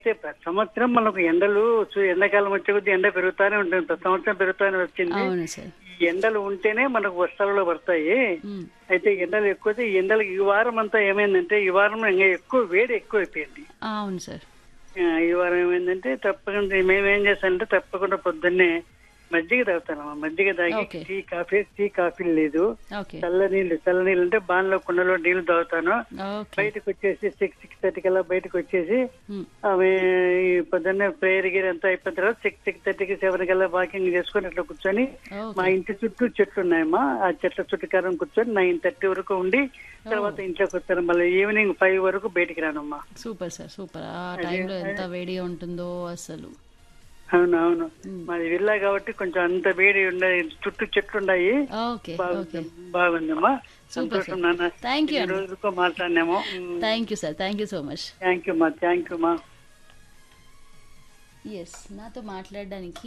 అయితే ప్రతి సంవత్సరం మనకు ఎండలు చూ- ఎండాకాలం వచ్చే కొద్దీ ఎండ పెరుగుతానే ఉంటుంది ప్రతి సంవత్సరం పెరుగుతానే వచ్చింది అవును సార్ ఈ ఎండలు ఉంటేనే మనకు వర్షాలలో పడతాయి ఉమ్, అయితే ఎండలు ఎక్కువ ఈ ఎండలు ఈ వారం అంతా ఏమైందంటే ఈ వారం ఇంకా ఎక్కువ వేడి ఎక్కువ అయిపోయింది అవును సార్ ఆ, ఈ వారం ఏమైందంటే తప్పకుండా మేమేం చేస్తామంటే తప్పకుండా పొద్దున్నే మజ్జిగ తాగుతాను మజ్జిగ తాగి okay. Tea coffee tea coffee లేదు ఓకే చల్ల నీళ్ళు చల్ల నీళ్ళు అంటే బాన్లో కుండలో నీళ్లు తాగుతాను ఓకే బయటకు వచ్చేసి సిక్స్ సిక్స్ థర్టీ కల్లా బయటకు వచ్చేసి ఉమ్, ఆమె ఈ పొద్దున్నే ప్రేయర్ గిరి అంతా అయిపోయిన తర్వాత సిక్స్ సిక్స్ థర్టీకి సెవెన్ కల్లా వాకింగ్ చేసుకొని అట్లా కూర్చొని మా ఓకే ఇంటి చుట్టూ చెట్లు ఉన్నాయమ్మా ఆ చెట్ల చుట్టూ కారం కూర్చొని నైన్ థర్టీ వరకు ఉండి తర్వాత ఇంట్లోకి వస్తాను మళ్ళీ ఈవినింగ్ ఫైవ్ వరకు బయటికి రానమ్మా సూపర్ సార్ సూపర్ ఆ టైంలో ఎంత వేడిగా ఉంటుందో అసలు అవును అవును ఉమ్. మాది విల్లా కాబట్టి కొంచెం అంత వేడి ఉన్నాయి చుట్టూ చెట్లు ఉన్నాయి ఓకే ఓకే బాగుంది బాగుందమ్మా సంతోషం నాన్న థ్యాంక్ యూ ఈ అండి రోజుకో మాట్లాడినాము thank you sir thank you so much thank you మా థ్యాంక్ యూ మా ఎస్ నాతో మాట్లాడడానికి